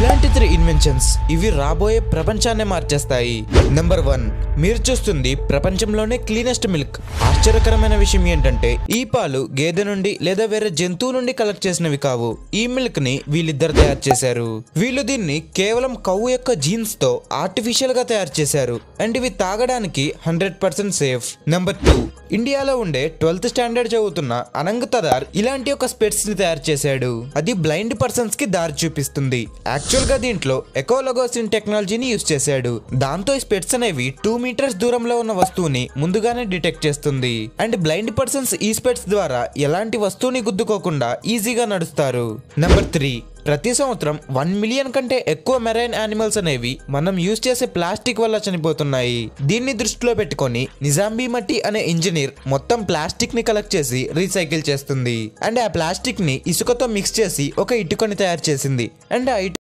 ఇలాంటి three inventions ఇవి రాబోయే ప్రపంచాన్ని మార్చేస్తాయి నెంబర్ వన్ మీరు చూస్తుంది ప్రపంచంలోనే క్లీనెస్ట్ మిల్క్ ఆశ్చర్యకరమైన విషయం ఏంటంటే ఈ పాలు గేదె నుండి లేదా వేరే జంతువు నుండి కలెక్ట్ చేసినవి కావు ఈ మిల్క్ ని వీళ్ళిద్దరు తయారు చేశారు వీళ్ళు దీన్ని కేవలం కవ్వు యొక్క జీన్స్ తో ఆర్టిఫిషియల్ గా తయారు చేశారు అండ్ ఇవి తాగడానికి hundred percent safe number two ఇండియాలో ఉండే ట్వెల్త్ స్టాండర్డ్ చదువుతున్న అనంగ్ తదార్ ఇలాంటి ఒక స్పెట్స్ ని తయారు చేశాడు అది బ్లైండ్ పర్సన్స్ కి దారి చూపిస్తుంది యాక్చువల్ గా దీంట్లో ఎకోలగోసిన్ టెక్నాలజీని యూస్ చేశాడు దాంతో ఈ స్పెట్స్ అనేవి టూ మీటర్స్ దూరంలో ఉన్న వస్తువుని ముందుగానే డిటెక్ట్ చేస్తుంది అండ్ బ్లైండ్ పర్సన్స్ ఈ స్పెట్స్ ద్వారా ఎలాంటి వస్తువుని గుద్దుకోకుండా ఈజీగా నడుస్తారు నెంబర్ త్రీ ప్రతి సంవత్సరం వన్ మిలియన్ కంటే ఎక్కువ మెరైన్ యానిమల్స్ అనేవి మనం యూజ్ చేసే ప్లాస్టిక్ వల్ల చనిపోతున్నాయి దీన్ని దృష్టిలో పెట్టుకొని నిజాంబీ మట్టి అనే ఇంజనీర్ మొత్తం ప్లాస్టిక్ ని కలెక్ట్ చేసి రీసైకిల్ చేస్తుంది అండ్ ఆ ప్లాస్టిక్ ని ఇసుకతో మిక్స్ చేసి ఒక ఇటుకని తయారు చేసింది అండ్ ఆ ఇటుక